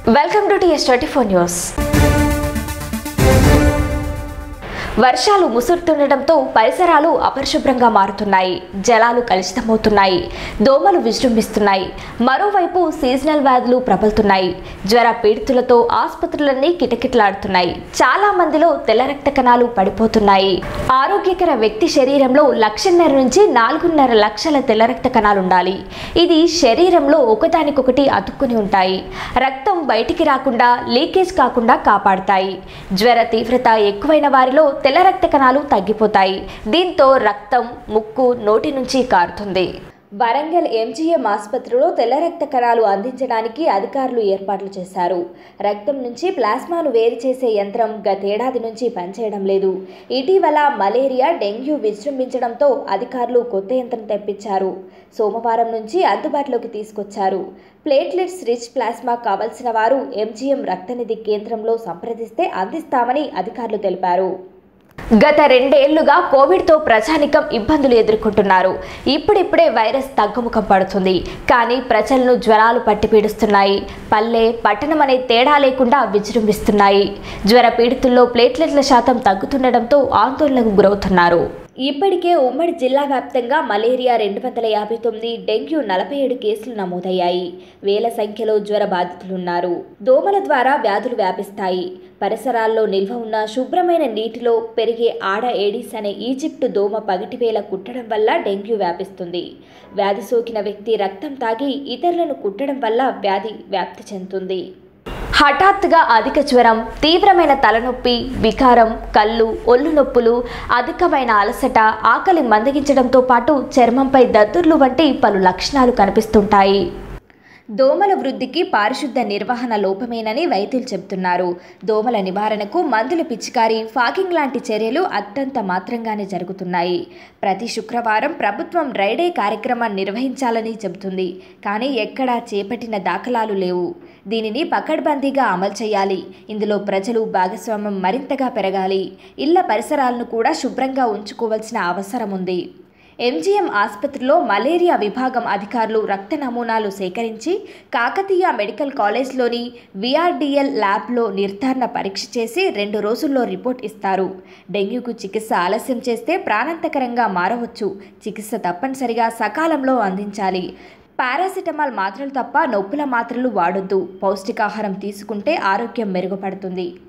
welcome to TS twenty four news వర్షాలు ముసురుతుండటంతో పరిసరాలు అపరిశుభ్రంగా మారుతున్నాయి జలాలు కలుషితమవుతున్నాయి దోమలు విజృంభిస్తున్నాయి మరోవైపు సీజనల్ వ్యాధులు ప్రబలుతున్నాయి జ్వర పీడితులతో ఆసుపత్రులన్నీ కిటకిటలాడుతున్నాయి చాలా మందిలో తెల్ల రక్త కణాలు పడిపోతున్నాయి ఆరోగ్యకర వ్యక్తి శరీరంలో లక్షన్నర నుంచి నాలుగున్నర లక్షల తెల్ల రక్త కణాలు ఉండాలి ఇది శరీరంలో ఒకదానికొకటి అతుక్కుని ఉంటాయి రక్తం బయటికి రాకుండా లీకేజ్ కాకుండా కాపాడుతాయి జ్వర తీవ్రత ఎక్కువైన వారిలో తెల్ల రక్త కణాలు తగ్గిపోతాయి దీంతో రక్తం ముక్కు నోటి నుంచి కారుతుంది వరంగల్ ఎంజీఎం ఆసుపత్రిలో తెల్ల రక్త కణాలు అందించడానికి అధికారులు ఏర్పాట్లు చేశారు రక్తం నుంచి ప్లాస్మాను వేరు చేసే యంత్రం గతేడాది నుంచి పనిచేయడం లేదు ఇటీవల మలేరియా డెంగ్యూ విజృంభించడంతో అధికారులు కొత్త యంత్రం తెప్పించారు సోమవారం నుంచి అందుబాటులోకి తీసుకొచ్చారు ప్లేట్లెట్స్ రిచ్ ప్లాస్మా కావలసిన వారు ఎంజీఎం రక్తనిధి కేంద్రంలో సంప్రదిస్తే అందిస్తామని అధికారులు తెలిపారు గత రెండేళ్లుగా కోవిడ్తో ప్రజానికం ఇబ్బందులు ఎదుర్కొంటున్నారు ఇప్పుడిప్పుడే వైరస్ తగ్గుముఖం పడుతుంది కానీ ప్రజలను జ్వరాలు పట్టి పీడిస్తున్నాయి పల్లె పట్టణం అనే తేడా లేకుండా విజృంభిస్తున్నాయి జ్వర పీడితుల్లో ప్లేట్లెట్ల శాతం తగ్గుతుండటంతో ఆందోళనకు గురవుతున్నారు ఇప్పటికే ఉమ్మడి జిల్లా వ్యాప్తంగా మలేరియా రెండు వందల యాభై తొమ్మిది డెంగ్యూ నలభై ఏడు కేసులు నమోదయ్యాయి వేల సంఖ్యలో జ్వర బాధితులున్నారు దోమల ద్వారా వ్యాధులు వ్యాపిస్తాయి పరిసరాల్లో నిల్వ ఉన్న శుభ్రమైన నీటిలో పెరిగే ఆడ ఏడిస్ అనే ఈజిప్టు దోమ పగటివేళ కుట్టడం వల్ల డెంగ్యూ వ్యాపిస్తుంది వ్యాధి సోకిన వ్యక్తి రక్తం తాగి ఇతరులను కుట్టడం వల్ల వ్యాధి వ్యాప్తి చెందుతుంది హఠాత్తుగా అధిక జ్వరం తీవ్రమైన తలనొప్పి వికారం కళ్ళు ఒళ్ళు నొప్పులు అధికమైన అలసట ఆకలి మందగించడంతో పాటు చర్మంపై దద్దుర్లు వంటి పలు లక్షణాలు కనిపిస్తుంటాయి దోమల వృద్ధికి పారిశుద్ధ నిర్వహణ లోపమేనని వైద్యులు చెబుతున్నారు దోమల నివారణకు మందుల పిచికారీ ఫాగింగ్ లాంటి చర్యలు అత్యంత మాత్రంగానే జరుగుతున్నాయి ప్రతి శుక్రవారం ప్రభుత్వం డ్రైడే కార్యక్రమాన్ని నిర్వహించాలని చెబుతుంది కానీ ఎక్కడా చేపట్టిన దాఖలాలు లేవు దీనిని పకడ్బందీగా అమలు చేయాలి ఇందులో ప్రజలు భాగస్వామ్యం మరింతగా పెరగాలి ఇళ్ల పరిసరాలను కూడా శుభ్రంగా ఉంచుకోవాల్సిన అవసరం ఉంది ఎంజీఎం ఆసుపత్రిలో మలేరియా విభాగం అధికారులు రక్త నమూనాలు సేకరించి కాకతీయ మెడికల్ కాలేజ్లోని విఆర్డిఎల్ ల్యాబ్లో నిర్ధారణ పరీక్ష చేసి రెండు రోజుల్లో రిపోర్ట్ ఇస్తారు డెంగ్యూకు చికిత్స ఆలస్యం చేస్తే ప్రాణాంతకరంగా మారవచ్చు చికిత్స తప్పనిసరిగా సకాలంలో అందించాలి పారాసిటమాల్ మాత్రలు తప్ప నొప్పుల మాత్రలు వాడొద్దు పౌష్టికాహారం తీసుకుంటే ఆరోగ్యం మెరుగుపడుతుంది